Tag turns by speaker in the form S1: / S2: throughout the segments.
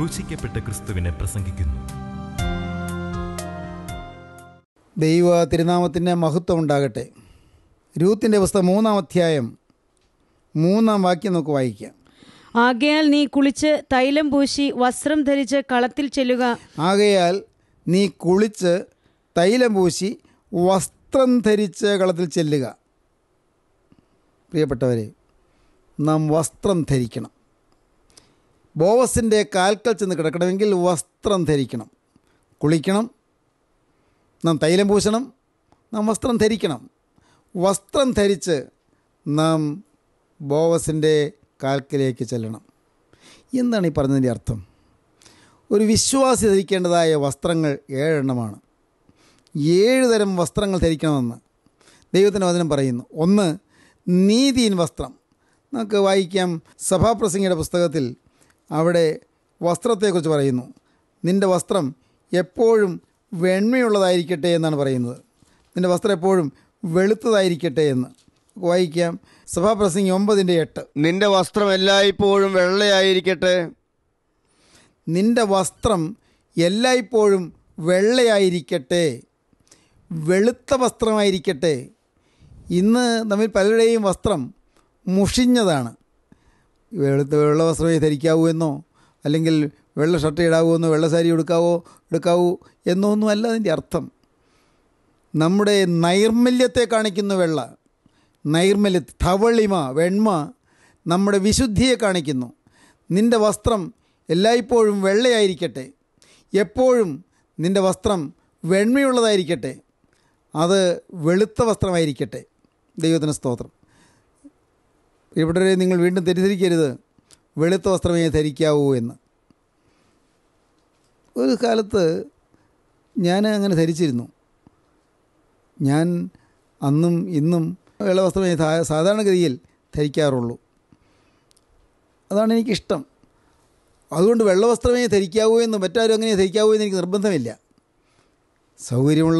S1: ക്രൂശിക്കപ്പെട്ട ക്രിസ്തുവിനെ പ്രസംഗിക്കുന്നു
S2: ദൈവ തിരുനാമത്തിൻ്റെ മഹത്വം ഉണ്ടാകട്ടെ രൂത്തിൻ്റെ പുസ്തകം മൂന്നാം അധ്യായം മൂന്നാം വാക്യം നമുക്ക് വായിക്കാം
S3: ആകയാൽ നീ കുളിച്ച് തൈലം പൂശി വസ്ത്രം ധരിച്ച് കളത്തിൽ ചെല്ലുക
S2: ആകയാൽ നീ കുളിച്ച് തൈലം പൂശി വസ്ത്രം ധരിച്ച് കളത്തിൽ ചെല്ലുക പ്രിയപ്പെട്ടവരെ നാം വസ്ത്രം ധരിക്കണം ബോവസിൻ്റെ കാൽക്കൽ ചെന്ന് കിടക്കണമെങ്കിൽ വസ്ത്രം ധരിക്കണം കുളിക്കണം നാം തൈലം പൂശണം നാം വസ്ത്രം ധരിക്കണം വസ്ത്രം ധരിച്ച് നാം ബോവസിൻ്റെ കാൽക്കലേക്ക് ചെല്ലണം എന്താണ് ഈ പറഞ്ഞതിൻ്റെ അർത്ഥം ഒരു വിശ്വാസി ധരിക്കേണ്ടതായ വസ്ത്രങ്ങൾ ഏഴെണ്ണമാണ് ഏഴ് തരം വസ്ത്രങ്ങൾ ധരിക്കണമെന്ന് ദൈവത്തിൻ്റെ വചനം പറയുന്നു ഒന്ന് നീതിയിൻ വസ്ത്രം നമുക്ക് വായിക്കാം സഭാപ്രസംഗിയുടെ പുസ്തകത്തിൽ അവിടെ വസ്ത്രത്തെക്കുറിച്ച് പറയുന്നു നിൻ്റെ വസ്ത്രം എപ്പോഴും വെണ്മയുള്ളതായിരിക്കട്ടെ എന്നാണ് പറയുന്നത് നിൻ്റെ വസ്ത്രം എപ്പോഴും വെളുത്തതായിരിക്കട്ടെ എന്ന് വായിക്കാം സഭാപ്രസംഗി ഒമ്പതിൻ്റെ എട്ട്
S4: നിന്റെ വസ്ത്രം എല്ലായ്പ്പോഴും വെള്ളയായിരിക്കട്ടെ
S2: നിന്റെ വസ്ത്രം എല്ലായ്പ്പോഴും വെള്ളയായിരിക്കട്ടെ വെളുത്ത വസ്ത്രമായിരിക്കട്ടെ ഇന്ന് നമ്മിൽ പലരുടെയും വസ്ത്രം മുഷിഞ്ഞതാണ് വെളുത്ത വെള്ള വസ്ത്രമേ ധരിക്കാവൂ എന്നോ അല്ലെങ്കിൽ വെള്ള ഷർട്ട് ഇടാവൂ എന്നോ വെള്ള സാരി എടുക്കാവോ എടുക്കാവൂ എന്നോ ഒന്നും അല്ല അതിൻ്റെ അർത്ഥം നമ്മുടെ നൈർമല്യത്തെ കാണിക്കുന്ന വെള്ള നൈർമല്യ ധവളിമ വെണ്മ നമ്മുടെ വിശുദ്ധിയെ കാണിക്കുന്നു നിൻ്റെ വസ്ത്രം എല്ലായ്പ്പോഴും വെള്ളയായിരിക്കട്ടെ എപ്പോഴും നിൻ്റെ വസ്ത്രം വെണ്മയുള്ളതായിരിക്കട്ടെ അത് വെളുത്ത വസ്ത്രമായിരിക്കട്ടെ ദൈവത്തിന് സ്തോത്രം ഇവിടെ നിങ്ങൾ വീണ്ടും തെറ്റിദ്ധരിക്കരുത് വെളുത്ത വസ്ത്രമേ ധരിക്കാവൂ എന്ന് ഒരു കാലത്ത് ഞാൻ അങ്ങനെ ധരിച്ചിരുന്നു ഞാൻ അന്നും ഇന്നും വെള്ള വസ്ത്രമേ സാ- സാധാരണഗതിയിൽ ധരിക്കാറുള്ളൂ അതാണ് എനിക്കിഷ്ടം അതുകൊണ്ട് വെള്ള വസ്ത്രമേ ധരിക്കാവൂ എന്ന് മറ്റാരും അങ്ങനെ ധരിക്കാവൂ എന്ന് എനിക്ക് നിർബന്ധമില്ല സൗകര്യമുള്ള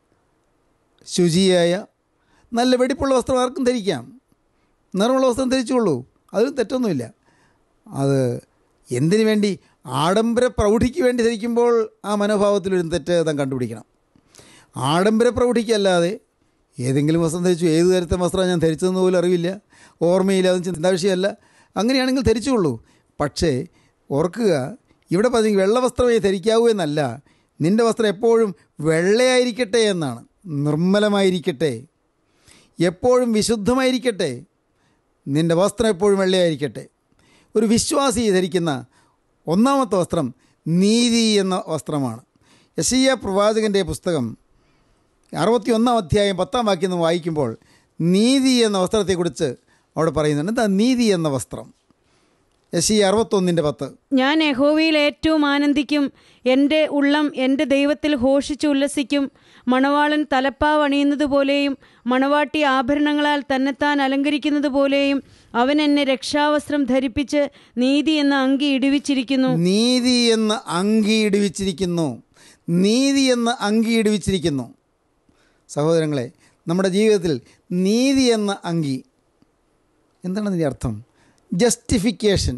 S2: ശുചിയായ നല്ല വെടിപ്പുള്ള വസ്ത്രം ആർക്കും ധരിക്കാം നിറമുള്ള വസ്ത്രം ധരിച്ചുകൊള്ളൂ അതിൽ തെറ്റൊന്നുമില്ല അത് എന്തിനു വേണ്ടി ആഡംബര പ്രൗഢിക്ക് വേണ്ടി ധരിക്കുമ്പോൾ ആ മനോഭാവത്തിലൊരു തെറ്റ് താൻ കണ്ടുപിടിക്കണം ആഡംബര പ്രൗഢിക്കല്ലാതെ ഏതെങ്കിലും വസ്ത്രം ധരിച്ചു ഏത് തരത്തെ വസ്ത്രം ഞാൻ ധരിച്ചതെന്ന് പോലും അറിവില്ല ഓർമ്മയില്ല അതൊന്നും ചിന്താ വിഷയമല്ല അങ്ങനെയാണെങ്കിൽ ധരിച്ചുകൊള്ളൂ പക്ഷേ ഓർക്കുക ഇവിടെ പറഞ്ഞെങ്കിൽ വെള്ള വസ്ത്രമേ ധരിക്കാവൂ എന്നല്ല നിൻ്റെ വസ്ത്രം എപ്പോഴും വെള്ളയായിരിക്കട്ടെ എന്നാണ് നിർമ്മലമായിരിക്കട്ടെ എപ്പോഴും വിശുദ്ധമായിരിക്കട്ടെ നിൻ്റെ വസ്ത്രം എപ്പോഴും വെള്ളയായിരിക്കട്ടെ ഒരു വിശ്വാസി ധരിക്കുന്ന ഒന്നാമത്തെ വസ്ത്രം നീതി എന്ന വസ്ത്രമാണ് യശയ്യ പ്രവാചകൻ്റെ പുസ്തകം അറുപത്തി ഒന്നാം അധ്യായം പത്താം വാക്യം നമ്മൾ വായിക്കുമ്പോൾ നീതി എന്ന വസ്ത്രത്തെക്കുറിച്ച് അവിടെ പറയുന്നുണ്ട് എന്താ നീതി എന്ന വസ്ത്രം യശി അറുപത്തൊന്നിൻ്റെ പത്ത്
S3: ഞാൻ യഹോവയിൽ ഏറ്റവും ആനന്ദിക്കും എൻ്റെ ഉള്ളം എൻ്റെ ദൈവത്തിൽ ഘോഷിച്ച് ഉല്ലസിക്കും മണവാളൻ തലപ്പാവ് അണിയുന്നത് പോലെയും മണവാട്ടി ആഭരണങ്ങളാൽ തന്നെത്താൻ അലങ്കരിക്കുന്നത് പോലെയും അവൻ എന്നെ രക്ഷാവസ്ത്രം ധരിപ്പിച്ച് നീതി എന്ന അങ്കി ഇടിവിച്ചിരിക്കുന്നു
S2: നീതി എന്ന അങ്കി ഇടിവിച്ചിരിക്കുന്നു നീതി എന്ന അങ്കി ഇടിവിച്ചിരിക്കുന്നു സഹോദരങ്ങളെ നമ്മുടെ ജീവിതത്തിൽ നീതി എന്ന അങ്കി എന്താണ് അതിൻ്റെ അർത്ഥം ജസ്റ്റിഫിക്കേഷൻ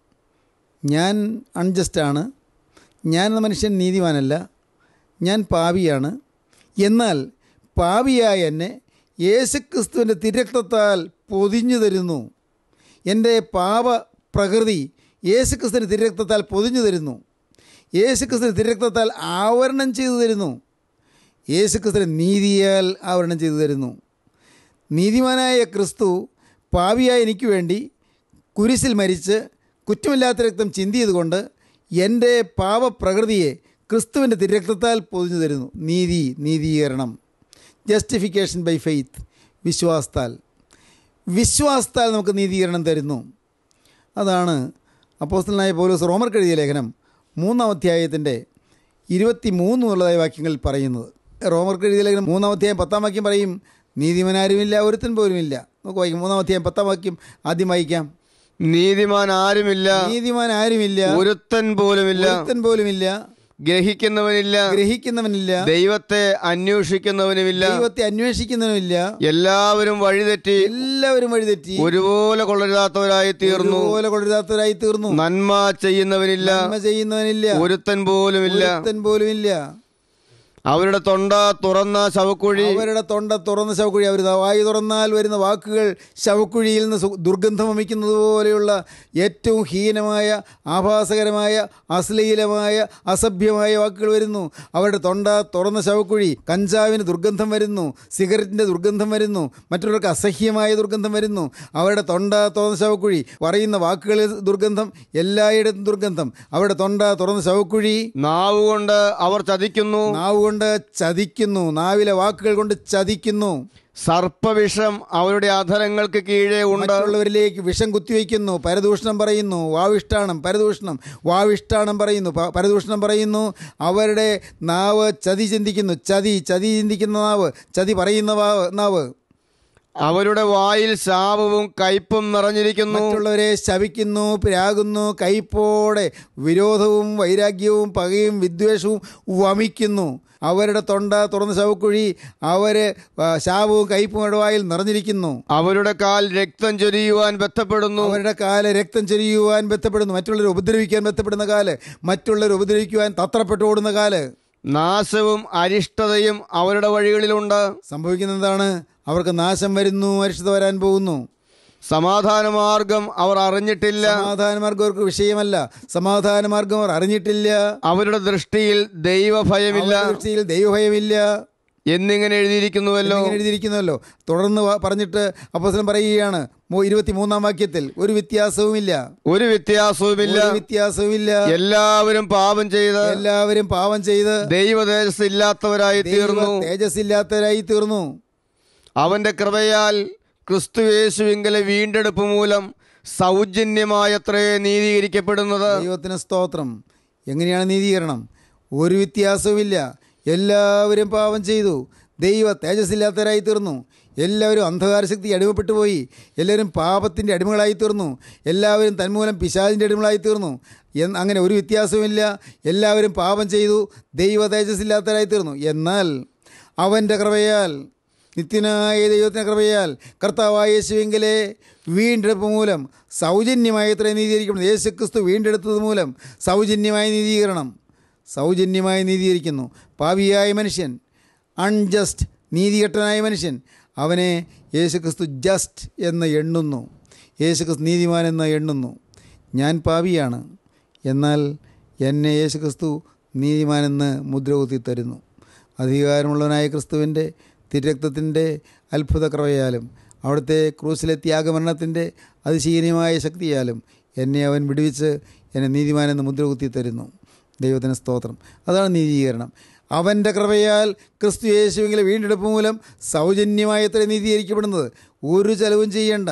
S2: ഞാൻ അൺജസ്റ്റാണ് ഞാൻ എന്ന മനുഷ്യൻ നീതിമാനല്ല ഞാൻ പാപിയാണ് എന്നാൽ പാപിയായ എന്നെ യേശുക്രിസ്തുവിൻ്റെ തിരക്തത്താൽ പൊതിഞ്ഞു തരുന്നു എൻ്റെ പാപ പ്രകൃതി യേശുക്രിസ്തുവിൻ്റെ തിരക്തത്താൽ പൊതിഞ്ഞു തരുന്നു യേശുക്രിസ്തുവിൻ്റെ തിരക്തത്താൽ ആവരണം ചെയ്തു തരുന്നു യേശുക്രിസ്തുവിൻ്റെ നീതിയാൽ ആവരണം ചെയ്തു തരുന്നു നീതിമാനായ ക്രിസ്തു പാപിയായ എനിക്ക് വേണ്ടി കുരിശിൽ മരിച്ച് കുറ്റമില്ലാത്ത രക്തം ചിന്തിയതുകൊണ്ട് എൻ്റെ പാപപ്രകൃതിയെ ക്രിസ്തുവിൻ്റെ തിരക്തത്താൽ പൊതിഞ്ഞു തരുന്നു നീതി നീതീകരണം ജസ്റ്റിഫിക്കേഷൻ ബൈ ഫെയ്ത്ത് വിശ്വാസത്താൽ വിശ്വാസത്താൽ നമുക്ക് നീതീകരണം തരുന്നു അതാണ് അപ്പോസ്റ്റലായ പൗലോസ് റോമർക്ക് എഴുതിയ ലേഖനം മൂന്നാം അധ്യായത്തിൻ്റെ ഇരുപത്തി മൂന്ന് എന്നുള്ളതായ വാക്യങ്ങളിൽ പറയുന്നത് റോമർക്ക് എഴുതിയ ലേഖനം മൂന്നാം അധ്യായം പത്താം വാക്യം പറയും നീതിമാനാരുമില്ല ഒരുത്തൻ പോലുമില്ല നമുക്ക് വായിക്കാം മൂന്നാം അധ്യായം പത്താം വാക്യം ആദ്യം വായിക്കാം
S4: നീതിമാൻ ആരുമില്ല
S2: നീതിമാൻ ആരുമില്ല
S4: ഒരുത്തൻ പോലുമില്ല
S2: ഒരുത്തൻ പോലുമില്ല
S4: ഗ്രഹിക്കുന്നവനില്ല
S2: ഗ്രഹിക്കുന്നവനില്ല
S4: ദൈവത്തെ അന്വേഷിക്കുന്നവനുമില്ല
S2: ദൈവത്തെ അന്വേഷിക്കുന്നവനില്ല
S4: എല്ലാവരും വഴിതെറ്റി
S2: എല്ലാവരും വഴിതെറ്റി
S4: ഒരുപോലെ കൊള്ളരുതാത്തവരായി തീർന്നു
S2: ഒരുപോലെ കൊള്ളരുതാത്തവരായി തീർന്നു
S4: നന്മ ചെയ്യുന്നവനില്ല
S2: നന്മ ചെയ്യുന്നവനില്ല
S4: ഒരുത്തൻ പോലുമില്ല
S2: ഒരുത്തൻ പോലും ഇല്ല
S4: അവരുടെ തൊണ്ട തുറന്ന ശവക്കുഴി
S2: അവരുടെ തൊണ്ട തുറന്ന ശവക്കുഴി അവർ വായി തുറന്നാൽ വരുന്ന വാക്കുകൾ ശവക്കുഴിയിൽ നിന്ന് സു- ദുർഗന്ധം വമിക്കുന്നത് പോലെയുള്ള ഏറ്റവും ഹീനമായ ആഭാസകരമായ അശ്ലീലമായ അസഭ്യമായ വാക്കുകൾ വരുന്നു അവരുടെ തൊണ്ട തുറന്ന ശവക്കുഴി കഞ്ചാവിന് ദുർഗന്ധം വരുന്നു സിഗരറ്റിൻ്റെ ദുർഗന്ധം വരുന്നു മറ്റുള്ളവർക്ക് അസഹ്യമായ ദുർഗന്ധം വരുന്നു അവരുടെ തൊണ്ട തുറന്ന ശവക്കുഴി പറയുന്ന വാക്കുകളിൽ ദുർഗന്ധം എല്ലായിടത്തും ദുർഗന്ധം അവരുടെ തൊണ്ട തുറന്ന ശവക്കുഴി
S4: നാവ് കൊണ്ട് അവർ ചതിക്കുന്നു
S2: നാവ് കൊണ്ട് ചതിക്കുന്നു നാവിലെ വാക്കുകൾ കൊണ്ട് ചതിക്കുന്നു
S4: സർപ്പവിഷം അവരുടെ അധരങ്ങൾക്ക് കീഴേ ഉണ്ട്
S2: മറ്റുള്ളവരിലേക്ക് വിഷം കുത്തിവെക്കുന്നു പരദൂഷണം പറയുന്നു വാവിഷ്ടാണം പരദൂഷണം വാവിഷ്ടാണം പറയുന്നു പ- പരദൂഷണം പറയുന്നു അവരുടെ നാവ് ചതി ചിന്തിക്കുന്നു ചതി ചതി ചിന്തിക്കുന്ന നാവ് ചതി പറയുന്ന വാവ് നാവ്
S4: അവരുടെ വായിൽ ശാപവും കയ്പും നിറഞ്ഞിരിക്കുന്നു
S2: മറ്റുള്ളവരെ ശപിക്കുന്നു പ്രാകുന്നു കൈപ്പോടെ വിരോധവും വൈരാഗ്യവും പകയും വിദ്വേഷവും വമിക്കുന്നു അവരുടെ തൊണ്ട തുറന്ന ശവക്കുഴി അവര് ആ, ശാപവും കയ്പും അവരുടെ വായിൽ നിറഞ്ഞിരിക്കുന്നു
S4: അവരുടെ കാൽ രക്തം ചൊരിയുവാൻ ബന്ധപ്പെടുന്നു
S2: അവരുടെ കാല് രക്തം ചൊരിയുവാൻ ബന്ധപ്പെടുന്നു മറ്റുള്ളവരെ ഉപദ്രവിക്കാൻ ബന്ധപ്പെടുന്ന കാല് മറ്റുള്ളവരെ ഉപദ്രവിക്കുവാൻ തത്രപ്പെട്ടു ഓടുന്ന കാല്
S4: നാശവും അരിഷ്ടതയും അവരുടെ വഴികളിലുണ്ട്
S2: സംഭവിക്കുന്ന എന്താണ് അവർക്ക് നാശം വരുന്നു അരിഷ്ടത വരാൻ പോകുന്നു
S4: സമാധാന മാർഗം അവർ അറിഞ്ഞിട്ടില്ല
S2: സമാധാനമാർഗം അവർക്ക് വിഷയമല്ല സമാധാനമാർഗം അവർ അറിഞ്ഞിട്ടില്ല
S4: അവരുടെ ദൃഷ്ടിയിൽ ദൈവഭയമില്ല
S2: അവരുടെ ദൃഷ്ടിയിൽ ദൈവഭയമില്ല
S4: എന്നിങ്ങനെ എഴുതിയിരിക്കുന്നുവല്ലോ
S2: ഇങ്ങനെ എഴുതിയിരിക്കുന്നല്ലോ തുടർന്ന് വ- പറഞ്ഞിട്ട് അപ്പോസ്തലൻ പറയുകയാണ് ഇരുപത്തി മൂന്നാം വാക്യത്തിൽ ഒരു വ്യത്യാസവുമില്ല
S4: ഒരു വ്യത്യാസവുമില്ല
S2: ഒരു വ്യത്യാസവുമില്ല
S4: എല്ലാവരും പാപം ചെയ്ത്
S2: എല്ലാവരും പാവം ചെയ്ത്
S4: ദൈവദേശസ് ഇല്ലാത്തവരായി തീർന്നു
S2: ദൈവ തേജസ്സില്ലാത്തവരായി തീർന്നു
S4: അവന്റെ കൃപയാൽ ക്രിസ്തുയേശുവിങ്കലെ വീണ്ടെടുപ്പ് മൂലം സൗജന്യമായത്രേ നീതീകരിക്കപ്പെടുന്നത്
S2: ദൈവത്തിന് സ്തോത്രം എങ്ങനെയാണ് നീതീകരണം ഒരു വ്യത്യാസവുമില്ല എല്ലാവരും പാവം ചെയ്തു ദൈവ തേജസ്സില്ലാത്തവരായി തീർന്നു എല്ലാവരും അന്ധകാരശക്തി അടിമപ്പെട്ടു പോയി എല്ലാവരും പാപത്തിൻ്റെ അടിമകളായി തീർന്നു എല്ലാവരും തന്മൂലം പിശാചിൻ്റെ അടിമകളായി തീർന്നു എന്ന് അങ്ങനെ ഒരു വ്യത്യാസവുമില്ല എല്ലാവരും പാപം ചെയ്തു ദൈവ തേജസ്സില്ലാത്തവരായി തീർന്നു എന്നാൽ അവൻ്റെ കൃപയാൽ നിത്യനായ ദൈവത്തിൻ്റെ കൃപയാൽ കർത്താവായ യേശുവെങ്കിലെ വീണ്ടെടുപ്പ് മൂലം സൗജന്യമായ എത്ര നീതീകരിക്കണം യേശുക്രിസ്തു വീണ്ടെടുത്തത് മൂലം സൗജന്യമായ നീതീകരണം സൗജന്യമായി നീതീകരിക്കുന്നു പാപിയായ മനുഷ്യൻ അൺജസ്റ്റ് നീതികെട്ടനായ മനുഷ്യൻ അവനെ യേശുക്രിസ്തു ജസ്റ്റ് എന്ന് എണ്ണുന്നു യേശുക്രിസ്തു നീതിമാൻ എന്ന് എണ്ണുന്നു ഞാൻ പാപിയാണ് എന്നാൽ എന്നെ യേശുക്രിസ്തു നീതിമാനെന്ന് മുദ്രകുത്തി തരുന്നു അധികാരമുള്ളവനായ ക്രിസ്തുവിൻ്റെ തിരക്തത്തിൻ്റെ അത്ഭുത കൃപയാലും അവിടുത്തെ ക്രൂസിലെ ത്യാഗമരണത്തിൻ്റെ അതിശീലമായ ശക്തിയാലും എന്നെ അവൻ വിടുവിച്ച് എന്നെ നീതിമാനെന്ന് മുദ്രകുത്തി തരുന്നു ദൈവത്തിന് സ്തോത്രം അതാണ് നീതീകരണം അവൻ്റെ കൃപയാൽ ക്രിസ്തു യേശുവിലെ വീണ്ടെടുപ്പ് മൂലം സൗജന്യമായി എത്ര നീതീകരിക്കപ്പെടുന്നത് ഒരു ചെലവും ചെയ്യണ്ട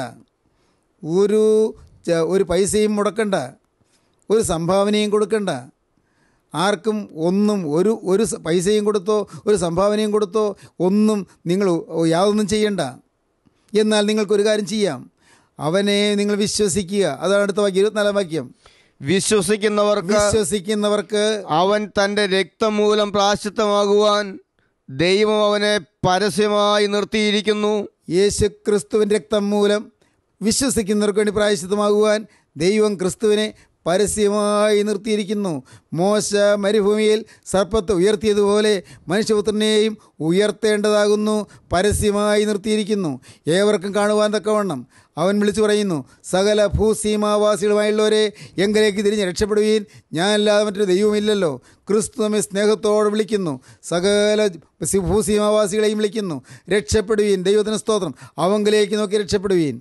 S2: ഒരു ച- ഒരു പൈസയും മുടക്കണ്ട ഒരു സംഭാവനയും കൊടുക്കണ്ട ആർക്കും ഒന്നും ഒരു ഒരു സ- പൈസയും കൊടുത്തോ ഒരു സംഭാവനയും കൊടുത്തോ ഒന്നും നിങ്ങൾ ഒ- യാതൊന്നും ചെയ്യണ്ട എന്നാൽ നിങ്ങൾക്കൊരു കാര്യം ചെയ്യാം അവനെ നിങ്ങൾ വിശ്വസിക്കുക അതാണ് അടുത്ത വാക്യം ഇരുപത്തിനാലാം വാക്യം
S4: വിശ്വസിക്കുന്നവർക്ക്
S2: വിശ്വസിക്കുന്നവർക്ക്
S4: അവൻ തന്റെ രക്തം മൂലം പ്രാശ്ചിത്തമാകുവാൻ ദൈവം അവനെ പരസ്യമായി നിർത്തിയിരിക്കുന്നു
S2: യേശു ക്രിസ്തുവിൻ്റെ രക്തം മൂലം വിശ്വസിക്കുന്നവർക്ക് വേണ്ടി പ്രായശ്ചിത്തമാകുവാൻ ദൈവം ക്രിസ്തുവിനെ പരസ്യമായി നിർത്തിയിരിക്കുന്നു മോശ മരുഭൂമിയിൽ സർപ്പത്തെ ഉയർത്തിയതുപോലെ മനുഷ്യപുത്രനെയും ഉയർത്തേണ്ടതാകുന്നു പരസ്യമായി നിർത്തിയിരിക്കുന്നു ഏവർക്കും കാണുവാൻ തക്കവണ്ണം അവൻ വിളിച്ചു പറയുന്നു സകല ഭൂസീമാവാസികളുമായുള്ളവരെ എങ്കിലേക്ക് തിരിഞ്ഞ് രക്ഷപ്പെടുകയും ഞാനല്ലാതെ മറ്റൊരു ദൈവമില്ലല്ലോ ക്രിസ്തു നമ്മെ സ്നേഹത്തോടെ വിളിക്കുന്നു സകല സി- ഭൂസീമാവാസികളെയും വിളിക്കുന്നു രക്ഷപ്പെടുവീൻ ദൈവത്തിന് സ്തോത്രം അവങ്കിലേക്ക് നോക്കി രക്ഷപ്പെടുവീൻ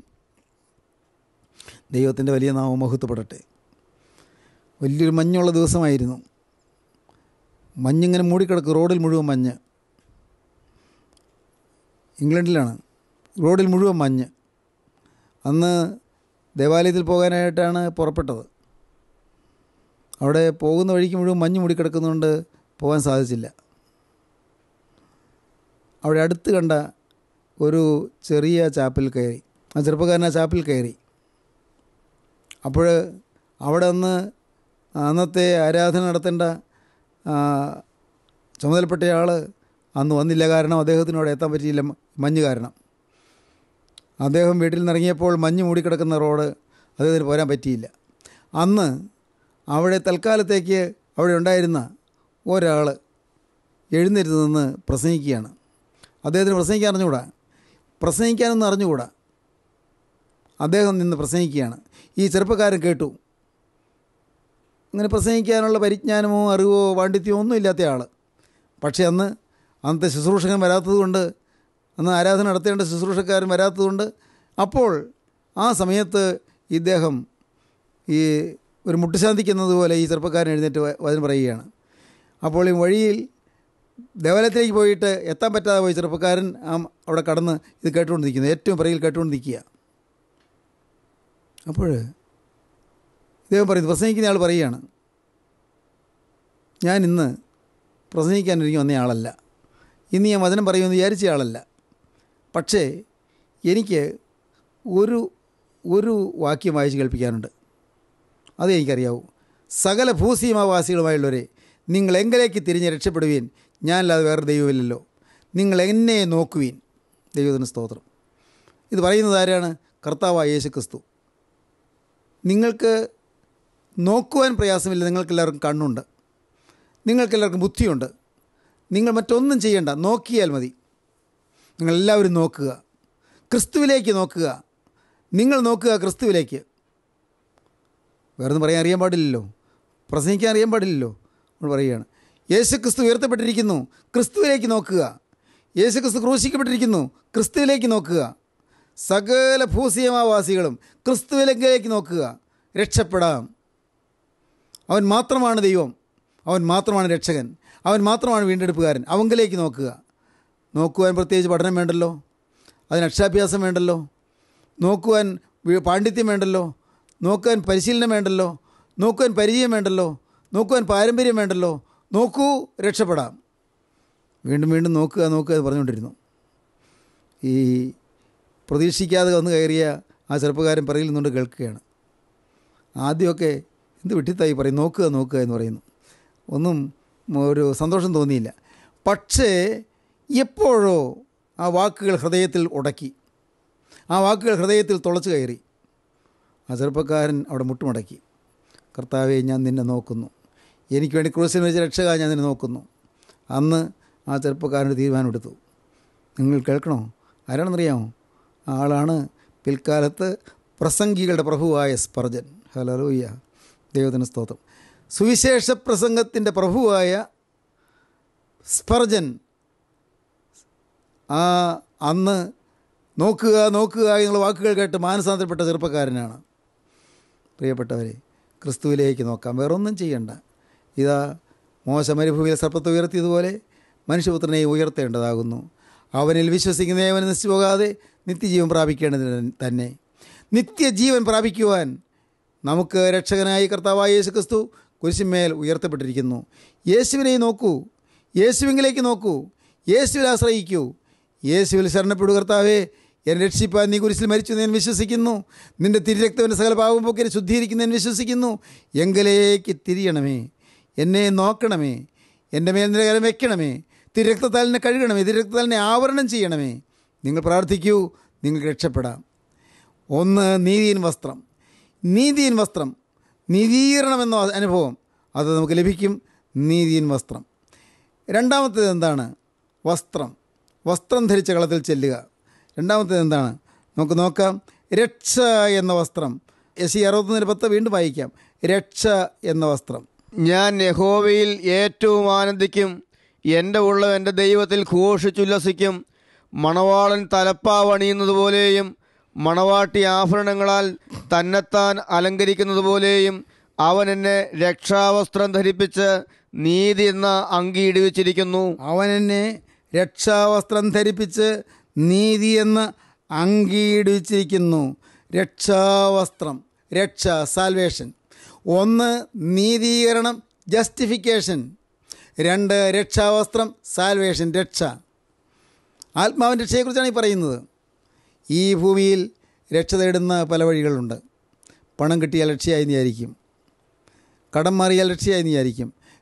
S2: ദൈവത്തിൻ്റെ വലിയ നാമം മഹത്വപ്പെടട്ടെ വലിയൊരു മഞ്ഞുള്ള ദിവസമായിരുന്നു മഞ്ഞിങ്ങനെ മൂടിക്കിടക്കും റോഡിൽ മുഴുവൻ മഞ്ഞ് ഇംഗ്ലണ്ടിലാണ് റോഡിൽ മുഴുവൻ മഞ്ഞ് അന്ന് ദേവാലയത്തിൽ പോകാനായിട്ടാണ് പുറപ്പെട്ടത് അവിടെ പോകുന്ന വഴിക്ക് മുഴുവൻ മഞ്ഞ് മൂടിക്കിടക്കുന്നതുകൊണ്ട് പോകാൻ സാധിച്ചില്ല അവിടെ അടുത്ത് കണ്ട ഒരു ചെറിയ ചാപ്പിൽ കയറി ആ ചെറുപ്പക്കാരൻ ആ ചാപ്പിൽ കയറി അപ്പോൾ അവിടെ നിന്ന് അന്നത്തെ ആരാധന നടത്തേണ്ട ആ, ചുമതലപ്പെട്ടയാൾ അന്ന് വന്നില്ല കാരണം അദ്ദേഹത്തിന് അവിടെ എത്താൻ പറ്റിയില്ല മ- മഞ്ഞ് കാരണം അദ്ദേഹം വീട്ടിൽ നിന്ന് ഇറങ്ങിയപ്പോൾ മഞ്ഞ് മൂടിക്കിടക്കുന്ന റോഡ് അദ്ദേഹത്തിന് പോരാൻ പറ്റിയില്ല അന്ന് അവിടെ തൽക്കാലത്തേക്ക് അവിടെ ഉണ്ടായിരുന്ന ഒരാൾ എഴുന്നേറ്റ് നിന്ന് പ്രസംഗിക്കുകയാണ് അദ്ദേഹത്തിന് പ്രസംഗിക്കാൻ അറിഞ്ഞുകൂടാ പ്രസംഗിക്കാനൊന്നും അറിഞ്ഞുകൂടാ അദ്ദേഹം നിന്ന് പ്രസംഗിക്കുകയാണ് ഈ ചെറുപ്പക്കാരൻ കേട്ടു അങ്ങനെ പ്രസംഗിക്കാനുള്ള പരിജ്ഞാനമോ അറിവോ പാണ്ഡിത്യമോ ഒന്നും ഇല്ലാത്ത ആൾ പക്ഷേ അന്ന് അന്നത്തെ ശുശ്രൂഷകൻ വരാത്തതുകൊണ്ട് അന്ന് ആരാധന നടത്തേണ്ട ശുശ്രൂഷക്കാരൻ വരാത്തതുകൊണ്ട് അപ്പോൾ ആ സമയത്ത് ഇദ്ദേഹം ഈ ഒരു മുട്ടുശാന്തിക്കുന്നത് പോലെ ഈ ചെറുപ്പക്കാരൻ എഴുന്നേറ്റ് വ- വചനം പറയുകയാണ് അപ്പോൾ ഈ വഴിയിൽ ദേവാലയത്തിലേക്ക് പോയിട്ട് എത്താൻ പറ്റാതെ പോയി ചെറുപ്പക്കാരൻ ആ അവിടെ കടന്ന് ഇത് കേട്ടുകൊണ്ടിരിക്കുന്നു ഏറ്റവും പിറകിൽ കേട്ടുകൊണ്ട് നിൽക്കുക അപ്പോൾ ഇദ്ദേഹം പറയുന്നു പ്രസംഗിക്കുന്ന ആൾ പറയുകയാണ് ഞാൻ ഇന്ന് പ്രസംഗിക്കാൻ ഒരുങ്ങി വന്ന ആളല്ല ഇന്ന് ഞാൻ വചനം പറയുമെന്ന് വിചാരിച്ച ആളല്ല പക്ഷേ എനിക്ക് ഒരു ഒരു വാക്യം വായിച്ച് കേൾപ്പിക്കാനുണ്ട് അത് എനിക്കറിയാവൂ സകല ഭൂസീമാവാസികളുമായുള്ളവരെ നിങ്ങൾ എങ്കിലേക്ക് തിരിഞ്ഞ് രക്ഷപ്പെടുവീൻ ഞാനല്ലാതെ വേറെ ദൈവമില്ലല്ലോ നിങ്ങൾ എന്നെ നോക്കുവീൻ ദൈവത്തിന് സ്തോത്രം ഇത് പറയുന്നത് ആരാണ് കർത്താവായ യേശു ക്രിസ്തു നിങ്ങൾക്ക് നോക്കുവാൻ പ്രയാസമില്ല നിങ്ങൾക്കെല്ലാവർക്കും കണ്ണുണ്ട് നിങ്ങൾക്കെല്ലാവർക്കും ബുദ്ധിയുണ്ട് നിങ്ങൾ മറ്റൊന്നും ചെയ്യണ്ട നോക്കിയാൽ മതി നിങ്ങളെല്ലാവരും നോക്കുക ക്രിസ്തുവിലേക്ക് നോക്കുക നിങ്ങൾ നോക്കുക ക്രിസ്തുവിലേക്ക് വേറൊന്നും പറയാൻ അറിയാൻ പാടില്ലല്ലോ പ്രസംഗിക്കാൻ അറിയാൻ പാടില്ലല്ലോ നമ്മൾ പറയുകയാണ് യേശു ക്രിസ്തു ഉയർത്തപ്പെട്ടിരിക്കുന്നു ക്രിസ്തുവിലേക്ക് നോക്കുക യേശു ക്രിസ്തു ക്രൂശിക്കപ്പെട്ടിരിക്കുന്നു ക്രിസ്തുവിലേക്ക് നോക്കുക സകല ഭൂസിയമാവാസികളും ക്രിസ്തുവിലേക്ക് നോക്കുക രക്ഷപ്പെടാം അവൻ മാത്രമാണ് ദൈവം അവൻ മാത്രമാണ് രക്ഷകൻ അവൻ മാത്രമാണ് വീണ്ടെടുപ്പുകാരൻ അവങ്കിലേക്ക് നോക്കുക നോക്കുവാൻ പ്രത്യേകിച്ച് പഠനം വേണ്ടല്ലോ അതിന് അക്ഷാഭ്യാസം വേണ്ടല്ലോ നോക്കുവാൻ വി- പാണ്ഡിത്യം വേണ്ടല്ലോ നോക്കുവാൻ പരിശീലനം വേണ്ടല്ലോ നോക്കുവാൻ പരിചയം വേണ്ടല്ലോ നോക്കുവാൻ പാരമ്പര്യം വേണ്ടല്ലോ നോക്കൂ രക്ഷപ്പെടാം വീണ്ടും വീണ്ടും നോക്കുക നോക്കുക എന്ന് പറഞ്ഞുകൊണ്ടിരുന്നു ഈ പ്രതീക്ഷിക്കാതെ വന്ന് കയറിയ ആ ചെറുപ്പക്കാരൻ പറയിൽ നിന്നുകൊണ്ട് കേൾക്കുകയാണ് ആദ്യമൊക്കെ എന്ത് വിട്ടിത്തായി പറയും നോക്കുക നോക്കുക എന്ന് പറയുന്നു ഒന്നും ഒരു സന്തോഷം തോന്നിയില്ല പക്ഷേ എപ്പോഴോ ആ വാക്കുകൾ ഹൃദയത്തിൽ ഉടക്കി ആ വാക്കുകൾ ഹൃദയത്തിൽ തുളച്ചു കയറി ആ ചെറുപ്പക്കാരൻ അവിടെ മുട്ടുമടക്കി കർത്താവെ ഞാൻ നിന്നെ നോക്കുന്നു എനിക്ക് വേണ്ടി ക്രൂശിൽ വെച്ച് രക്ഷക ഞാൻ നിന്നെ നോക്കുന്നു അന്ന് ആ ചെറുപ്പക്കാരൻ്റെ തീരുമാനമെടുത്തു നിങ്ങൾ കേൾക്കണോ ആരാണെന്നറിയാമോ ആ ആളാണ് പിൽക്കാലത്ത് പ്രസംഗികളുടെ പ്രഭുവായ സ്പർജൻ ഹലലൂയ്യ ദൈവത്തിന് സ്തോത്രം സുവിശേഷ പ്രസംഗത്തിൻ്റെ പ്രഭുവായ സ്പർജൻ ആ അന്ന് നോക്കുക നോക്കുക എന്നുള്ള വാക്കുകൾ കേട്ട് മാനസാന്തരപ്പെട്ട ചെറുപ്പക്കാരനാണ് പ്രിയപ്പെട്ടവരെ ക്രിസ്തുവിലേക്ക് നോക്കാം വേറൊന്നും ചെയ്യണ്ട ഇതാ മോശ മരുഭൂമിയിൽ സർപ്പത്തെ ഉയർത്തിയതുപോലെ മനുഷ്യപുത്രനെ ഉയർത്തേണ്ടതാകുന്നു അവനിൽ വിശ്വസിക്കുന്ന ഏവന് നശിച്ചു പോകാതെ നിത്യജീവൻ പ്രാപിക്കേണ്ടതിന് തന്നെ നിത്യജീവൻ പ്രാപിക്കുവാൻ നമുക്ക് രക്ഷകനായി കർത്താവായ യേശു ക്രിസ്തു കുരിശിന്മേൽ ഉയർത്തപ്പെട്ടിരിക്കുന്നു യേശുവിനെ നോക്കൂ യേശുവിങ്കിലേക്ക് നോക്കൂ യേശുവിൽ ആശ്രയിക്കൂ യേശുവിൽ ശരണപ്പെടുക കർത്താവേ എന്നെ രക്ഷിപ്പാൻ നീ കുരിശിൽ മരിച്ചു എന്ന് ഞാൻ വിശ്വസിക്കുന്നു നിന്റെ തിരുരക്തവൻ്റെ സകല പാവം പോക്കി ശുദ്ധീകരിക്കുന്നു ഞാൻ വിശ്വസിക്കുന്നു എങ്കിലേക്ക് തിരിയണമേ എന്നെ നോക്കണമേ എൻ്റെ മേൽ നിന്റെ കരം വെക്കണമേ തിരുരക്തത്താൽ എന്നെ കഴുകണമേ തിരുരക്തത്താൽ എന്നെ ആവരണം ചെയ്യണമേ നിങ്ങൾ പ്രാർത്ഥിക്കൂ നിങ്ങൾക്ക് രക്ഷപ്പെടാം ഒന്ന് നീതിയൻ വസ്ത്രം നീതിയൻ വസ്ത്രം നീതീകരണം എന്ന അനുഭവം അത് നമുക്ക് ലഭിക്കും നീതിയൻ വസ്ത്രം രണ്ടാമത്തേത് എന്താണ് വസ്ത്രം വസ്ത്രം ധരിച്ച കളത്തിൽ ചെല്ലുക രണ്ടാമത്തേത് എന്താണ് നമുക്ക് നോക്കാം രക്ഷ എന്ന വസ്ത്രം എസ് സി അറുപത്തൊന്നിന് പത്ത് വീണ്ടും വായിക്കാം രക്ഷ എന്ന വസ്ത്രം
S4: ഞാൻ യഹോവയിൽ ഏറ്റവും ആനന്ദിക്കും എൻ്റെ ഉള്ള എൻ്റെ ദൈവത്തിൽ ഘോഷിച്ചുല്ലസിക്കും മണവാളൻ തലപ്പാവണിയുന്നത് പോലെയും മണവാട്ടി ആഭരണങ്ങളാൽ തന്നെത്താൻ അലങ്കരിക്കുന്നത് പോലെയും അവൻ എന്നെ രക്ഷാവസ്ത്രം ധരിപ്പിച്ച് നീതി എന്ന അങ്കി ഇടിവിച്ചിരിക്കുന്നു
S2: അവൻ എന്നെ രക്ഷാവസ്ത്രം ധരിപ്പിച്ച് നീതി എന്ന് അംഗീകരിച്ചിരിക്കുന്നു രക്ഷാവസ്ത്രം രക്ഷ സാൽവേഷൻ ഒന്ന് നീതീകരണം ജസ്റ്റിഫിക്കേഷൻ രണ്ട് രക്ഷാവസ്ത്രം സാൽവേഷൻ രക്ഷ ആത്മാവിൻ്റെ രക്ഷയെക്കുറിച്ചാണ് ഈ പറയുന്നത് ഈ ഭൂമിയിൽ രക്ഷ തേടുന്ന പല വഴികളുണ്ട് പണം കിട്ടിയാൽ രക്ഷയായി വിചാരിക്കും കടം മാറിയാൽ രക്ഷയായി വിചാരിക്കും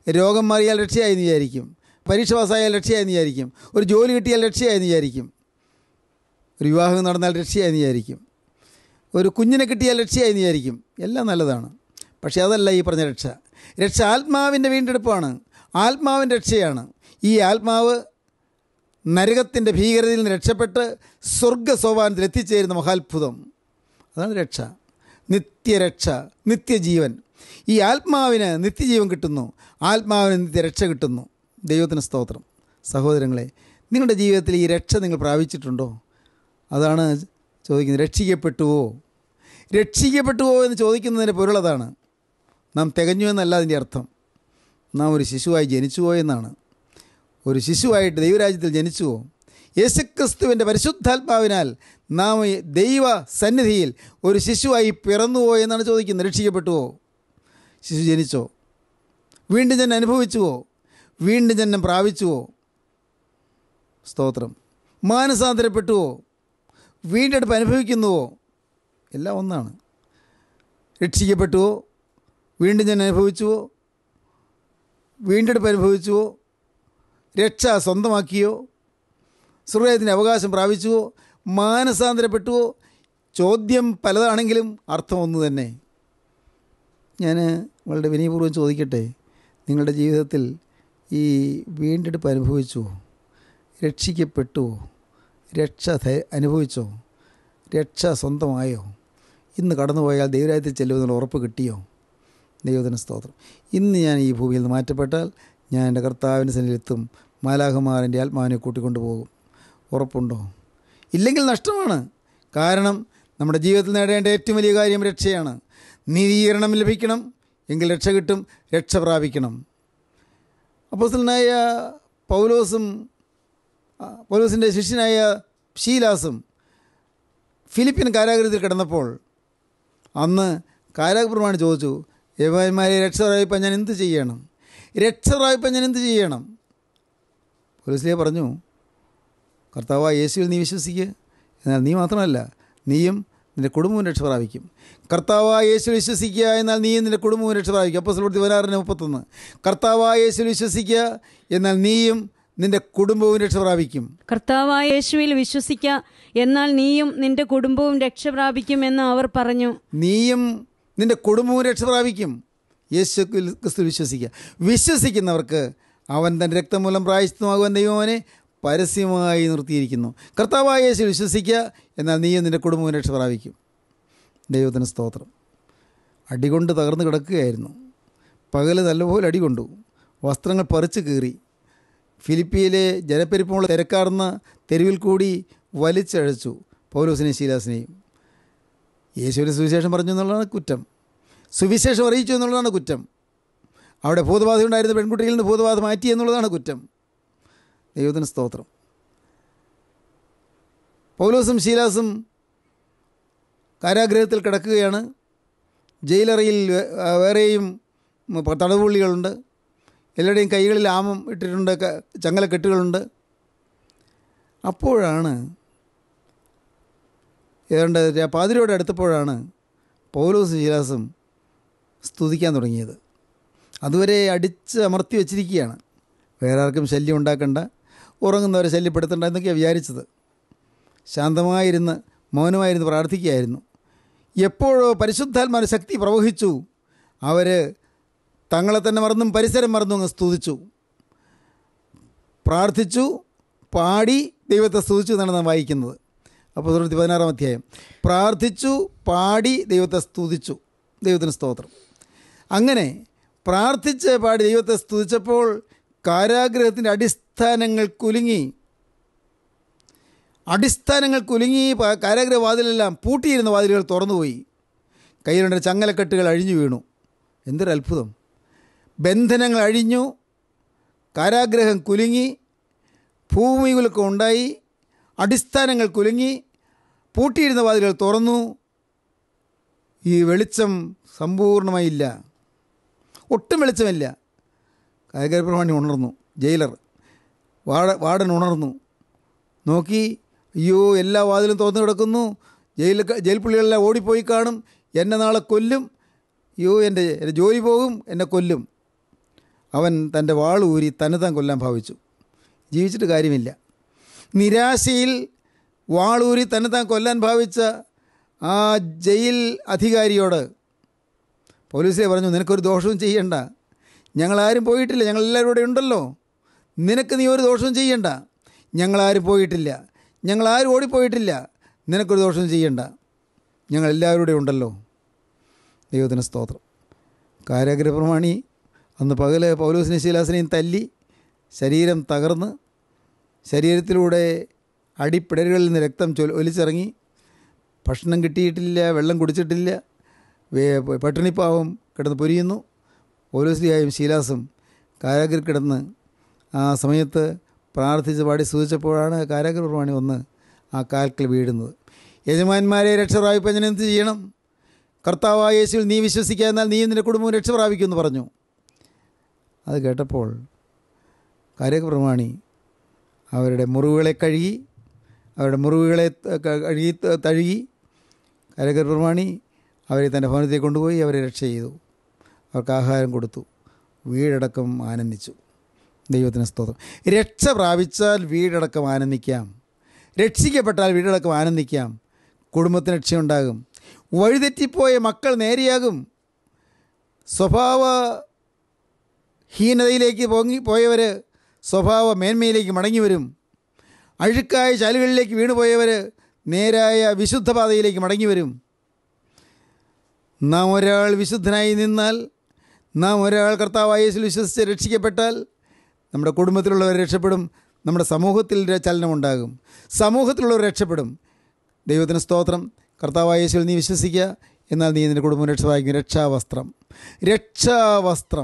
S2: രോഗം മാറിയാൽ രക്ഷയായെന്ന് വിചാരിക്കും പരീക്ഷ പാസ്സായാൽ രക്ഷയായെന്ന് വിചാരിക്കും ഒരു ജോലി കിട്ടിയാൽ രക്ഷയായെന്ന് വിചാരിക്കും ഒരു വിവാഹം നടന്നാൽ രക്ഷയായെന്ന് വിചാരിക്കും ഒരു കുഞ്ഞിനെ കിട്ടിയാൽ രക്ഷയായെന്ന് വിചാരിക്കും എല്ലാം നല്ലതാണ് പക്ഷേ അതല്ല ഈ പറഞ്ഞ രക്ഷ രക്ഷ ആത്മാവിൻ്റെ വീണ്ടെടുപ്പാണ് ആത്മാവിൻ്റെ രക്ഷയാണ് ഈ ആത്മാവ് നരകത്തിൻ്റെ ഭീകരതയിൽ നിന്ന് രക്ഷപ്പെട്ട് സ്വർഗ സോപാനത്തിൽ എത്തിച്ചേരുന്ന മഹാത്ഭുതം അതാണ് രക്ഷ നിത്യരക്ഷ നിത്യജീവൻ ഈ ആത്മാവിന് നിത്യജീവൻ കിട്ടുന്നു ആത്മാവിന് നിത്യരക്ഷ കിട്ടുന്നു ദൈവത്തിന് സ്തോത്രം സഹോദരങ്ങളെ നിങ്ങളുടെ ജീവിതത്തിൽ ഈ രക്ഷ നിങ്ങൾ പ്രാപിച്ചിട്ടുണ്ടോ അതാണ് ചോദിക്കുന്നത് രക്ഷിക്കപ്പെട്ടുവോ രക്ഷിക്കപ്പെട്ടുവോ എന്ന് ചോദിക്കുന്നതിൻ്റെ പൊരുളതാണ് നാം തികഞ്ഞു എന്നല്ല അതിൻ്റെ അർത്ഥം നാം ഒരു ശിശുവായി ജനിച്ചുവോ എന്നാണ് ഒരു ശിശുവായിട്ട് ദൈവരാജ്യത്തിൽ ജനിച്ചുവോ യേശുക്രിസ്തുവിൻ്റെ പരിശുദ്ധാത്മാവിനാൽ നാം ഈ ദൈവ സന്നിധിയിൽ ഒരു ശിശുവായി പിറന്നുവോ എന്നാണ് ചോദിക്കുന്നത് രക്ഷിക്കപ്പെട്ടുവോ ശിശു ജനിച്ചോ വീണ്ടും ജന്മം അനുഭവിച്ചുവോ വീണ്ടും ജന്മം പ്രാപിച്ചുവോ സ്തോത്രം മാനസാന്തരപ്പെട്ടുവോ വീണ്ടെടുപ്പ് അനുഭവിക്കുന്നുവോ എല്ലാം ഒന്നാണ് രക്ഷിക്കപ്പെട്ടുവോ വീണ്ടും ഞാൻ അനുഭവിച്ചുവോ വീണ്ടെടുപ്പ് അനുഭവിച്ചുവോ രക്ഷ സ്വന്തമാക്കിയോ സ്വർഗത്തിന് അവകാശം പ്രാപിച്ചുവോ മാനസാന്തരപ്പെട്ടുവോ ചോദ്യം പലതാണെങ്കിലും അർത്ഥം ഒന്ന് തന്നെ ഞാൻ വളരെ വിനയപൂർവ്വം ചോദിക്കട്ടെ നിങ്ങളുടെ ജീവിതത്തിൽ ഈ വീണ്ടെടുപ്പ് അനുഭവിച്ചുവോ രക്ഷിക്കപ്പെട്ടുവോ രക്ഷ ധ- അനുഭവിച്ചോ രക്ഷ സ്വന്തമായോ ഇന്ന് കടന്നുപോയാൽ ദൈവരാജ്യത്തിൽ ചെല്ലുമെന്നുള്ള ഉറപ്പ് കിട്ടിയോ ദൈവത്തിന് സ്തോത്രം ഇന്ന് ഞാൻ ഈ ഭൂമിയിൽ നിന്ന് മാറ്റപ്പെട്ടാൽ ഞാൻ എൻ്റെ കർത്താവിൻ്റെ സന്നിധിയിലെത്തും മാലാഹമാർ എൻ്റെ ആത്മാവിനെ കൂട്ടിക്കൊണ്ടു പോകും ഉറപ്പുണ്ടോ ഇല്ലെങ്കിൽ നഷ്ടമാണ് കാരണം നമ്മുടെ ജീവിതത്തിൽ നേടേണ്ട ഏറ്റവും വലിയ കാര്യം രക്ഷയാണ് നീതീകരണം ലഭിക്കണം എങ്കിൽ രക്ഷ കിട്ടും രക്ഷ പ്രാപിക്കണം അപ്പോസ്തലനായ പൗലോസും ആ, പൗലോസിൻ്റെ ശിഷ്യനായ ഷീലാസും ഫിലിപ്പിൻ കാരാഗ്രഹത്തിൽ കിടന്നപ്പോൾ അന്ന് കാരാഗ്രഹമാണ് ചോദിച്ചു യവന്മാരെ രക്ഷ പ്രാപിപ്പാൻ ഞാൻ എന്ത് ചെയ്യണം രക്ഷ പ്രാപിപ്പാൻ ഞാൻ എന്ത് ചെയ്യണം പോലീസിലെ പറഞ്ഞു കർത്താവ് യേശുവിൽ നീ വിശ്വസിക്കുക എന്നാൽ നീ മാത്രമല്ല നീയും നിൻ്റെ കുടുംബവും രക്ഷ പ്രാപിക്കും കർത്താവായ യേശു വിശ്വസിക്കുക എന്നാൽ നീയും നിൻ്റെ കുടുംബവും രക്ഷ പ്രാപിക്കും അപ്പോൾ സുഹൃത്തി പതിനാറിന് മുപ്പത്തൊന്ന് കർത്താവായ യേശു വിശ്വസിക്കുക എന്നാൽ നീയും നിൻ്റെ കുടുംബവും രക്ഷ പ്രാപിക്കും
S3: കർത്താവായ യേശുവിൽ വിശ്വസിക്ക എന്നാൽ നീയും നിന്റെ കുടുംബവും രക്ഷ പ്രാപിക്കുമെന്ന് അവർ പറഞ്ഞു
S2: നീയും നിൻ്റെ കുടുംബവും രക്ഷ പ്രാപിക്കും യേശു ക്രിസ്തു വിശ്വസിക്കുക വിശ്വസിക്കുന്നവർക്ക് അവൻ തൻ്റെ രക്തം മൂലം പ്രായശ്ചിത്തമാകുവാൻ ദൈവമനെ പരസ്യമായി നിർത്തിയിരിക്കുന്നു കർത്താവായ യേശു വിശ്വസിക്കുക എന്നാൽ നീയും നിൻ്റെ കുടുംബവും രക്ഷ പ്രാപിക്കും ദൈവത്തിന് സ്തോത്രം അടികൊണ്ട് തകർന്നു കിടക്കുകയായിരുന്നു പകല് നല്ലപോലെ അടികൊണ്ടു വസ്ത്രങ്ങൾ പറിച്ചു കീറി ഫിലിപ്പിയിലെ ജനപ്പെരുപ്പമുള്ള തിരക്കാർന്ന തെരുവിൽ കൂടി വലിച്ചഴച്ചു പൗലോസിനെയും ശീലാസിനെയും യേശുവിൻ്റെ സുവിശേഷം പറഞ്ഞു എന്നുള്ളതാണ് കുറ്റം സുവിശേഷം അറിയിച്ചു എന്നുള്ളതാണ് കുറ്റം അവിടെ ഭൂതബാധ ഉണ്ടായിരുന്ന പെൺകുട്ടിയിൽ നിന്ന് ഭൂതബാധ മാറ്റി എന്നുള്ളതാണ് കുറ്റം ദൈവത്തിന് സ്തോത്രം പൗലോസും ശീലാസും കാരാഗ്രഹത്തിൽ കിടക്കുകയാണ് ജയിലറയിൽ വേ- ആ, വേറെയും ഉം, തടവുള്ളികളുണ്ട് എല്ലാവരുടെയും കൈകളിൽ ആമം ഇട്ടിട്ടുണ്ട് ക- ചങ്ങലക്കെട്ടുകളുണ്ട് അപ്പോഴാണ് ഏതാണ്ട് ര- പാതിരിയോട് അടുത്തപ്പോഴാണ് പൗലോസ് ശീലാസും സ്തുതിക്കാൻ തുടങ്ങിയത് അതുവരെ അടിച്ച് അമർത്തി വച്ചിരിക്കുകയാണ് വേറെ ആർക്കും ശല്യം ഉണ്ടാക്കണ്ട ഉറങ്ങുന്നവരെ ശല്യപ്പെടുത്തണ്ട എന്നൊക്കെയാണ് വിചാരിച്ചത് ശാന്തമായിരുന്ന് മൗനമായിരുന്ന് പ്രാർത്ഥിക്കുകയായിരുന്നു എപ്പോഴോ പരിശുദ്ധാത്മാന ശക്തി പ്രവഹിച്ചു അവർ തങ്ങളെ തന്നെ മറന്നും പരിസരം മറന്നും അങ്ങ് സ്തുതിച്ചു പ്രാർത്ഥിച്ചു പാടി ദൈവത്തെ സ്തുതിച്ചു എന്നാണ് നാം വായിക്കുന്നത് അപ്പോൾ തൊണ്ണൂറ്റി പതിനാറാം അധ്യായം പ്രാർത്ഥിച്ചു പാടി ദൈവത്തെ സ്തുതിച്ചു ദൈവത്തിന് സ്തോത്രം അങ്ങനെ പ്രാർത്ഥിച്ച് പാടി ദൈവത്തെ സ്തുതിച്ചപ്പോൾ കാരാഗ്രഹത്തിൻ്റെ അടിസ്ഥാനങ്ങൾ കുലുങ്ങി അടിസ്ഥാനങ്ങൾ കുലുങ്ങി പ- കാരാഗ്രഹ വാതിലെല്ലാം പൂട്ടിയിരുന്ന വാതിലുകൾ തുറന്നുപോയി കയ്യിലുണ്ട ചങ്ങലക്കെട്ടുകൾ അഴിഞ്ഞു വീണു എന്തൊരു അത്ഭുതം ബന്ധനങ്ങൾ അഴിഞ്ഞു കാരാഗ്രഹം കുലുങ്ങി ഭൂമികുലൊക്കെ ഉണ്ടായി അടിസ്ഥാനങ്ങൾ കുലുങ്ങി പൂട്ടിയിരുന്ന വാതിലുകൾ തുറന്നു ഈ വെളിച്ചം സമ്പൂർണ്ണമായില്ല ഒട്ടും വെളിച്ചമില്ല കായികപ്രമാണി ഉണർന്നു ജയിലർ വാട വാർഡൻ ഉണർന്നു നോക്കി അയ്യോ എല്ലാ വാതിലും തുറന്നു കിടക്കുന്നു ജയിൽ ജയിൽ പുള്ളികളെല്ലാം ഓടിപ്പോയി കാണും എന്നെ നാളെ കൊല്ലും അയ്യോ എൻ്റെ എൻ്റെ ജോലി പോകും എന്നെ കൊല്ലും അവൻ തൻ്റെ വാൾ ഊരി തന്നെത്താൻ കൊല്ലാൻ ഭാവിച്ചു ജീവിച്ചിട്ട് കാര്യമില്ല നിരാശയിൽ വാളൂരി തന്നെത്താൻ കൊല്ലാൻ ഭാവിച്ച ആ ജയിൽ അധികാരിയോട് പോലീസിലെ പറഞ്ഞു നിനക്കൊരു ദോഷവും ചെയ്യണ്ട ഞങ്ങളാരും പോയിട്ടില്ല ഞങ്ങളെല്ലാവരും ഇവിടെ ഉണ്ടല്ലോ നിനക്ക് നീ ഒരു ദോഷവും ചെയ്യണ്ട ഞങ്ങളാരും പോയിട്ടില്ല ഞങ്ങളാരും ഓടിപ്പോയിട്ടില്ല നിനക്കൊരു ദോഷവും ചെയ്യണ്ട ഞങ്ങളെല്ലാവരും ഇവിടെ ഉണ്ടല്ലോ ദൈവത്തിന് സ്തോത്രം കാരാഗ്രഹപ്രമാണി അന്ന് പകല് പൗലോസിനെ ശീലാസിനെയും തല്ലി ശരീരം തകർന്ന് ശരീരത്തിലൂടെ അടിപ്പിടരുകളിൽ നിന്ന് രക്തം ചൊ ഒലിച്ചിറങ്ങി ഭക്ഷണം കിട്ടിയിട്ടില്ല വെള്ളം കുടിച്ചിട്ടില്ല വേ പട്ടിണിപ്പാവം കിടന്ന് പൊരിയുന്നു ഓലോസ്ലിയായും ശീലാസും കാരാഗിൽ കിടന്ന് ആ സമയത്ത് പ്രാർത്ഥിച്ച് പാടി സൂചിച്ചപ്പോഴാണ് കാരാഗിർ പ്രമാണി വന്ന് ആ കാൽക്കൽ വീഴുന്നത് യജമാന്മാരെ രക്ഷ പ്രാപിപ്പാൻ ഞാൻ എന്ത് ചെയ്യണം കർത്താവായ യേശുവിൽ നീ വിശ്വസിക്കുക എന്നാൽ നീ നിൻ്റെ കുടുംബവും രക്ഷ പ്രാപിക്കുമെന്ന് പറഞ്ഞു അത് കേട്ടപ്പോൾ കാരക പ്രമാണി അവരുടെ മുറിവുകളെ കഴുകി അവരുടെ മുറിവുകളെ ത- ക- കഴുകി ത- തഴുകി കാരക പ്രമാണി അവരെ തൻ്റെ ഭവനത്തിൽ കൊണ്ടുപോയി അവരെ രക്ഷ ചെയ്തു അവർക്ക് ആഹാരം കൊടുത്തു വീടടക്കം ആനന്ദിച്ചു ദൈവത്തിന് സ്തോത്രം രക്ഷ പ്രാപിച്ചാൽ വീടടക്കം ആനന്ദിക്കാം രക്ഷിക്കപ്പെട്ടാൽ വീടടക്കം ആനന്ദിക്കാം കുടുംബത്തിന് രക്ഷയുണ്ടാകും വഴിതെറ്റിപ്പോയ മക്കൾ നേരെയാകും സ്വഭാവ ഹീനതയിലേക്ക് പൊങ്ങി പോയവർ സ്വഭാവ മേന്മയിലേക്ക് മടങ്ങി വരും അഴുക്കായ ചാലുകളിലേക്ക് വീണുപോയവർ നേരായ വിശുദ്ധ പാതയിലേക്ക് മടങ്ങി വരും നാം ഒരാൾ വിശുദ്ധനായി നിന്നാൽ നാം ഒരാൾ കർത്താവായ യേശുവിൽ വിശ്വസിച്ച് രക്ഷിക്കപ്പെട്ടാൽ നമ്മുടെ കുടുംബത്തിലുള്ളവർ രക്ഷപ്പെടും നമ്മുടെ സമൂഹത്തിൽ ഒരു ചലനമുണ്ടാകും സമൂഹത്തിലുള്ളവർ രക്ഷപ്പെടും ദൈവത്തിന് സ്തോത്രം കർത്താവായ യേശുവിൽ നീ വിശ്വസിക്കുക എന്നാൽ നീ നിൻ്റെ കുടുംബം രക്ഷമായിരിക്കും രക്ഷാവസ്ത്രം രക്ഷാവസ്ത്രം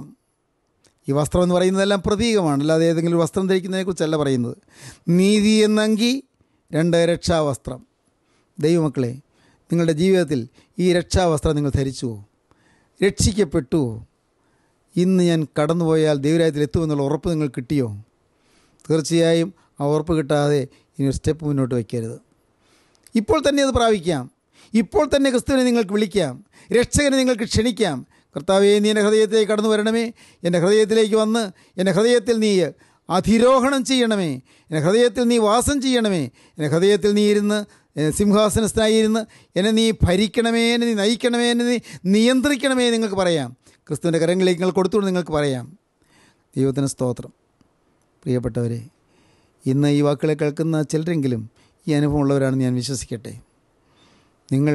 S2: ഈ വസ്ത്രം എന്ന് പറയുന്നതെല്ലാം പ്രതീകമാണ് അല്ലാതെ ഏതെങ്കിലും ഒരു വസ്ത്രം ധരിക്കുന്നതിനെക്കുറിച്ചല്ല പറയുന്നത് നീതി എന്ന അങ്കി രണ്ട് രക്ഷാവസ്ത്രം ദൈവമക്കളെ നിങ്ങളുടെ ജീവിതത്തിൽ ഈ രക്ഷാവസ്ത്രം നിങ്ങൾ ധരിച്ചുവോ രക്ഷിക്കപ്പെട്ടുവോ ഇന്ന് ഞാൻ കടന്നുപോയാൽ ദൈവരാജ്യത്തിൽ എത്തുമെന്നുള്ള ഉറപ്പ് നിങ്ങൾ കിട്ടിയോ തീർച്ചയായും ആ ഉറപ്പ് കിട്ടാതെ ഇനി ഒരു സ്റ്റെപ്പ് മുന്നോട്ട് വയ്ക്കരുത് ഇപ്പോൾ തന്നെ അത് പ്രാപിക്കാം ഇപ്പോൾ തന്നെ ക്രിസ്തുവിനെ നിങ്ങൾക്ക് വിളിക്കാം രക്ഷകനെ നിങ്ങൾക്ക് ക്ഷണിക്കാം കർത്താവേ നീ എൻ്റെ ഹൃദയത്തിലേക്ക് കടന്നു വരണമേ എൻ്റെ ഹൃദയത്തിലേക്ക് വന്ന് എൻ്റെ ഹൃദയത്തിൽ നീ അധിരോഹണം ചെയ്യണമേ എൻ്റെ ഹൃദയത്തിൽ നീ വാസം ചെയ്യണമേ എൻ്റെ ഹൃദയത്തിൽ നീ ഇരുന്ന് ഏഹ്, സിംഹാസനസ്ഥനായിരുന്ന് എന്നെ നീ ഭരിക്കണമേ എന്നെ നീ നയിക്കണമേ എന്നെ നീ നിയന്ത്രിക്കണമേ എന്ന് നിങ്ങൾക്ക് പറയാം ക്രിസ്തുവിൻ്റെ കരങ്ങളിലേക്ക് നിങ്ങൾ കൊടുത്തുകൊണ്ട് നിങ്ങൾക്ക് പറയാം ദൈവത്തിന് സ്തോത്രം പ്രിയപ്പെട്ടവരെ ഇന്ന് ഈ വാക്കുകളെ കേൾക്കുന്ന ചിലരെങ്കിലും ഈ അനുഭവമുള്ളവരാണെന്ന് ഞാൻ വിശ്വസിക്കട്ടെ നിങ്ങൾ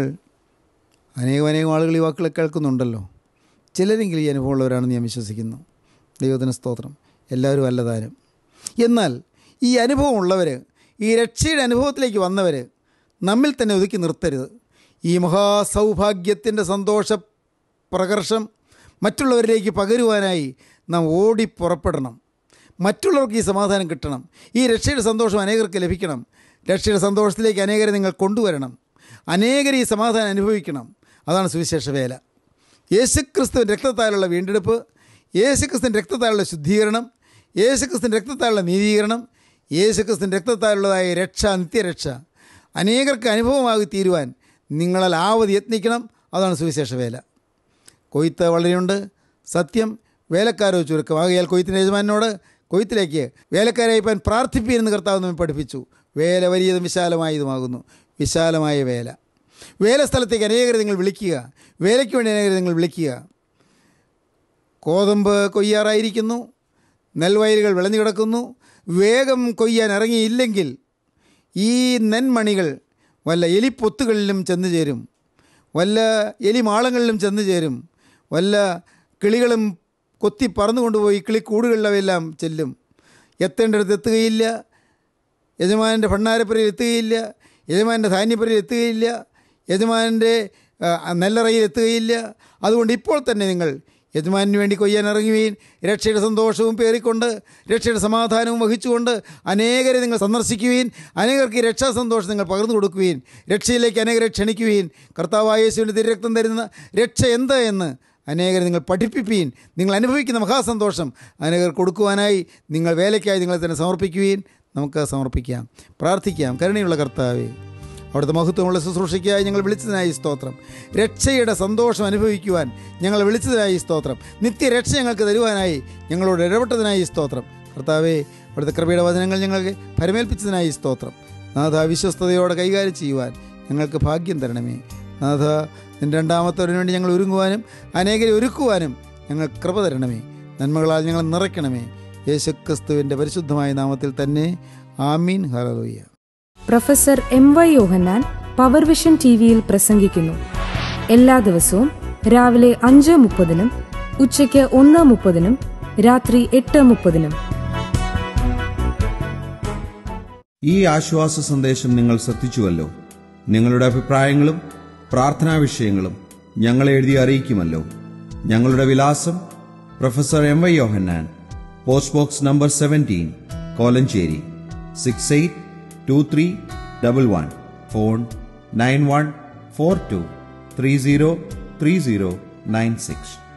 S2: അനേകം അനേകം ആളുകൾ ഈ വാക്കുകളെ കേൾക്കുന്നുണ്ടല്ലോ ചിലരെങ്കിലും ഈ അനുഭവമുള്ളവരാണെന്ന് ഞാൻ വിശ്വസിക്കുന്നു ദൈവത്തിന് സ്തോത്രം എല്ലാവരും അല്ലതാനും എന്നാൽ ഈ അനുഭവമുള്ളവർ ഈ രക്ഷയുടെ അനുഭവത്തിലേക്ക് വന്നവർ നമ്മിൽ തന്നെ ഒതുക്കി നിർത്തരുത് ഈ മഹാസൗഭാഗ്യത്തിൻ്റെ സന്തോഷ പ്രകർഷം മറ്റുള്ളവരിലേക്ക് പകരുവാനായി നാം ഓടി പുറപ്പെടണം മറ്റുള്ളവർക്ക് ഈ സമാധാനം കിട്ടണം ഈ രക്ഷയുടെ സന്തോഷം അനേകർക്ക് ലഭിക്കണം രക്ഷയുടെ സന്തോഷത്തിലേക്ക് അനേകരെ നിങ്ങൾ കൊണ്ടുവരണം അനേകർ ഈ സമാധാനം അനുഭവിക്കണം അതാണ് സുവിശേഷ വേല യേശുക്രിസ്തുവിൻ്റെ രക്തത്താലുള്ള വീണ്ടെടുപ്പ് യേശുക്രിസ്തുവിൻ്റെ രക്തത്താലുള്ള ശുദ്ധീകരണം യേശുക്രിസ്തുവിൻ്റെ രക്തത്താലുള്ള നീതീകരണം യേശുക്രിസ്തുവിൻ്റെ രക്തത്താലുള്ളതായ രക്ഷ നിത്യരക്ഷ അനേകർക്ക് അനുഭവമാകി തീരുവാൻ നിങ്ങളാൽ ആവതി യത്നിക്കണം അതാണ് സുവിശേഷ വേല കൊയ്ത്ത് വളരെയുണ്ട് സത്യം വേലക്കാരോ ചുരുക്കം ആകയാൽ കൊയ്ത്തിൻ്റെ യജമാനോട് കൊയ്ത്തിലേക്ക് വേലക്കാരായിപ്പാൻ പ്രാർത്ഥിപ്പീരെന്ന് കർത്താവ് നമ്മെ പഠിപ്പിച്ചു വേല വലിയതും വിശാലമായതുമാകുന്നു വിശാലമായ വേല വേല സ്ഥലത്തേക്ക് അനേകരെ നിങ്ങൾ വിളിക്കുക വേലയ്ക്ക് വേണ്ടി അനേകരെ നിങ്ങൾ വിളിക്കുക കോതമ്പ് കൊയ്യാറായിരിക്കുന്നു നെൽവയലുകൾ വിളഞ്ഞു കിടക്കുന്നു വേഗം കൊയ്യാൻ ഇറങ്ങിയില്ലെങ്കിൽ ഈ നെന്മണികൾ വല്ല എലിപ്പൊത്തുകളിലും ചെന്നു ചേരും വല്ല എലിമാളങ്ങളിലും ചെന്നു ചേരും വല്ല കിളികളും കൊത്തി പറന്നു കൊണ്ടുപോയി കിളിക്കൂടുകളിലെല്ലാം ചെല്ലും എത്തേണ്ടടുത്ത് എത്തുകയില്ല യജമാനൻ്റെ ഭണ്ണാരപ്പുരയിൽ എത്തുകയില്ല യജമാനൻ്റെ ധാന്യപ്പുരയിൽ എത്തുകയില്ല യജമാനൻ്റെ ആ, നെല്ലറയിൽ എത്തുകയില്ല അതുകൊണ്ട് ഇപ്പോൾ തന്നെ നിങ്ങൾ യജമാനു വേണ്ടി കൊയ്യാൻ ഇറങ്ങുകയും രക്ഷയുടെ സന്തോഷവും പേറിക്കൊണ്ട് രക്ഷയുടെ സമാധാനവും വഹിച്ചുകൊണ്ട് അനേകരെ നിങ്ങൾ സന്ദർശിക്കുകയും അനേകർക്ക് ഈ രക്ഷാ സന്തോഷം നിങ്ങൾ പകർന്നു കൊടുക്കുകയും രക്ഷയിലേക്ക് അനേകരെ ക്ഷണിക്കുകയും കർത്താവായ യേശുവിൻ്റെ തിരക്തം തരുന്ന രക്ഷ എന്ത് എന്ന് അനേകരെ നിങ്ങൾ പഠിപ്പിക്കുകയും നിങ്ങൾ അനുഭവിക്കുന്ന മഹാസന്തോഷം അനേകർ കൊടുക്കുവാനായി നിങ്ങൾ വേലയ്ക്കായി നിങ്ങളെ തന്നെ സമർപ്പിക്കുകയും നമുക്ക് സമർപ്പിക്കാം പ്രാർത്ഥിക്കാം കരുണയുള്ള കർത്താവേ അവിടുത്തെ മഹത്വമുള്ള ശുശ്രൂഷയ്ക്കായി ഞങ്ങൾ വിളിച്ചതിനായി സ്തോത്രം രക്ഷയുടെ സന്തോഷം അനുഭവിക്കുവാൻ ഞങ്ങൾ വിളിച്ചതിനായി സ്തോത്രം നിത്യരക്ഷ ഞങ്ങൾക്ക് തരുവാനായി ഞങ്ങളോട് ഇടപെട്ടതിനായി സ്തോത്രം കർത്താവേ അവിടുത്തെ കൃപയുടെ വചനങ്ങൾ ഞങ്ങൾക്ക് പരമേൽപ്പിച്ചതിനായി സ്തോത്രം നാഥ വിശ്വസ്തയോടെ കൈകാര്യം ചെയ്യുവാൻ ഞങ്ങൾക്ക് ഭാഗ്യം തരണമേ നാഥ നിന്റെ രണ്ടാമത്തവരിന് വേണ്ടി ഞങ്ങൾ ഒരുങ്ങുവാനും അനേകരെ ഒരുക്കുവാനും ഞങ്ങൾ കൃപ തരണമേ നന്മകളാൽ ഞങ്ങൾ നിറയ്ക്കണമേ യേശുക്രിസ്തുവിൻ്റെ പരിശുദ്ധമായ നാമത്തിൽ തന്നെ ആമീൻ ഹലലോയ്യ
S5: professor M Y Yohannan power vision T വിയിൽ പ്രസംഗിക്കുന്നു എല്ലാ ദിവസവും രാവിലെ അഞ്ച് മുപ്പതിനും ഉച്ചയ്ക്ക് ഒന്ന് മുപ്പതിനും രാത്രി എട്ട് മുപ്പതിനും
S6: ഈ ആശ്വാസ സന്ദേശം നിങ്ങൾ ശ്രദ്ധിച്ചുവല്ലോ നിങ്ങളുടെ അഭിപ്രായങ്ങളും പ്രാർത്ഥനാ വിഷയങ്ങളും ഞങ്ങളെ എഴുതി അറിയിക്കുമല്ലോ ഞങ്ങളുടെ വിലാസം professor M Y Yohannan post box number seventeen Kolenchery six eight two three double one phone nine one four two three zero three zero nine six